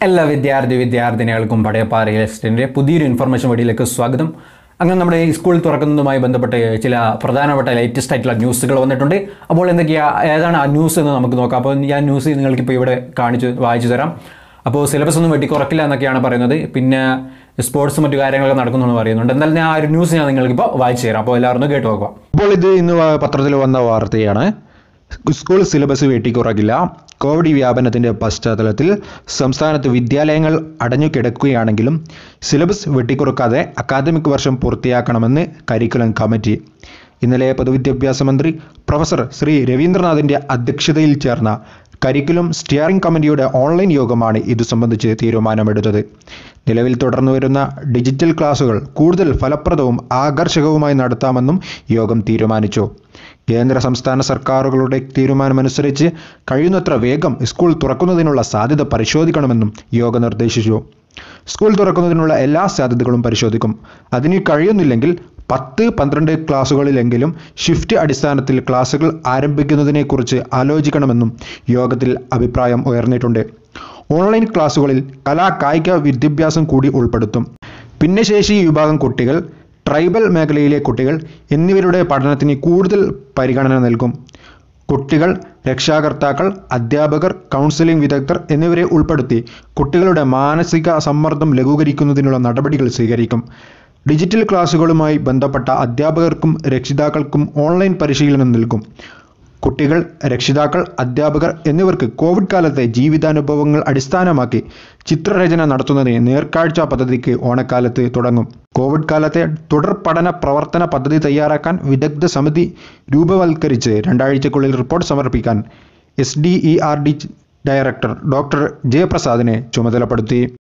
എല്ലാ വിദ്യാർത്ഥി വിദ്യാർത്ഥിനികൾക്കും പടയപ്പാറ ലിസ്റ്റിൻ്റെ പുതിയൊരു ഇൻഫർമേഷൻ വീഡിയോയിലേക്ക് സ്വാഗതം അങ്ങനെ നമ്മുടെ ഈ സ്കൂൾ തുറക്കുന്നതുമായി ബന്ധപ്പെട്ട് ചില പ്രധാനപ്പെട്ട ലേറ്റസ്റ്റ് ആയിട്ടുള്ള ന്യൂസുകൾ വന്നിട്ടുണ്ട് അപ്പോൾ എന്തൊക്കെയാ ഏതാണ് ആ ന്യൂസ് എന്ന് നമുക്ക് നോക്കാം അപ്പോൾ ഞാൻ ന്യൂസ് നിങ്ങൾക്കിപ്പോൾ ഇവിടെ കാണിച്ച് വായിച്ചു തരാം അപ്പോൾ സിലബസ് ഒന്നും വെട്ടിക്കുറക്കില്ല എന്നൊക്കെയാണ് പറയുന്നത് പിന്നെ സ്പോർട്സ് മറ്റു കാര്യങ്ങളൊക്കെ നടക്കുന്നെന്ന് പറയുന്നുണ്ട് എന്തായാലും ഞാൻ ആ ഒരു ന്യൂസ് ഞാൻ നിങ്ങൾക്കിപ്പോൾ വായിച്ചു തരാം അപ്പോൾ എല്ലാവരും ഒന്ന് കേട്ട് നോക്കുക അപ്പോൾ ഇത് ഇന്ന് വ- പത്രത്തിൽ വന്ന വാർത്തയാണ് സ്കൂൾ സിലബസ് വെട്ടിക്കുറക്കില്ല കോവിഡ് വ്യാപനത്തിന്റെ പശ്ചാത്തലത്തിൽ സംസ്ഥാനത്ത് വിദ്യാലയങ്ങൾ അടഞ്ഞു കിടക്കുകയാണെങ്കിലും സിലബസ് വെട്ടിക്കുറക്കാതെ അക്കാദമിക് വർഷം പൂർത്തിയാക്കണമെന്ന് കരിക്കുലം കമ്മിറ്റി ഇന്നലെ പൊതുവിദ്യാഭ്യാസ മന്ത്രി പ്രൊഫസർ ശ്രീ രവീന്ദ്രനാഥിന്റെ അധ്യക്ഷതയിൽ ചേർന്ന കരിക്കുലം സ്റ്റിയറിംഗ് കമ്മിറ്റിയുടെ ഓൺലൈൻ യോഗമാണ് ഇതു സംബന്ധിച്ച് തീരുമാനമെടുത്തത് നിലവിൽ തുടർന്നു വരുന്ന ഡിജിറ്റൽ ക്ലാസുകൾ കൂടുതൽ ഫലപ്രദവും ആകർഷകവുമായി നടത്താമെന്നും യോഗം തീരുമാനിച്ചു കേന്ദ്ര സംസ്ഥാന സർക്കാരുകളുടെ തീരുമാനമനുസരിച്ച് കഴിയുന്നത്ര വേഗം സ്കൂൾ തുറക്കുന്നതിനുള്ള സാധ്യത പരിശോധിക്കണമെന്നും യോഗം നിർദ്ദേശിച്ചു സ്കൂൾ തുറക്കുന്നതിനുള്ള എല്ലാ സാധ്യതകളും പരിശോധിക്കും അതിന് കഴിയുന്നില്ലെങ്കിൽ പത്ത് പന്ത്രണ്ട് ക്ലാസുകളിലെങ്കിലും ഷിഫ്റ്റ് അടിസ്ഥാനത്തിൽ ക്ലാസുകൾ ആരംഭിക്കുന്നതിനെക്കുറിച്ച് ആലോചിക്കണമെന്നും യോഗത്തിൽ അഭിപ്രായം ഉയർന്നിട്ടുണ്ട് ഓൺലൈൻ ക്ലാസുകളിൽ കലാ കായിക വിദ്യാഭ്യാസം കൂടി ഉൾപ്പെടുത്തും ഭിന്നശേഷി വിഭാഗം കുട്ടികൾ ട്രൈബൽ മേഖലയിലെ കുട്ടികൾ എന്നിവരുടെ പഠനത്തിന് കൂടുതൽ പരിഗണന നൽകും കുട്ടികൾ രക്ഷാകർത്താക്കൾ അധ്യാപകർ കൗൺസിലിംഗ് വിദഗ്ധർ എന്നിവരെ ഉൾപ്പെടുത്തി കുട്ടികളുടെ മാനസിക സമ്മർദ്ദം ലഘൂകരിക്കുന്നതിനുള്ള നടപടികൾ സ്വീകരിക്കും ഡിജിറ്റൽ ക്ലാസുകളുമായി ബന്ധപ്പെട്ട അധ്യാപകർക്കും രക്ഷിതാക്കൾക്കും ഓൺലൈൻ പരിശീലനം നൽകും കുട്ടികൾ രക്ഷിതാക്കൾ അധ്യാപകർ എന്നിവർക്ക് കോവിഡ് കാലത്തെ ജീവിതാനുഭവങ്ങൾ അടിസ്ഥാനമാക്കി ചിത്രരചന നടത്തുന്നതിന് നേർക്കാഴ്ച പദ്ധതിക്ക് ഓണക്കാലത്ത് തുടങ്ങും കോവിഡ് കാലത്തെ തുടർ പഠന പ്രവർത്തന പദ്ധതി തയ്യാറാക്കാൻ വിദഗ്ധ സമിതി രൂപവൽക്കരിച്ച് രണ്ടാഴ്ചക്കുള്ളിൽ റിപ്പോർട്ട് സമർപ്പിക്കാൻ S D E R D director doctor ജയപ്രസാദിനെ ചുമതലപ്പെടുത്തി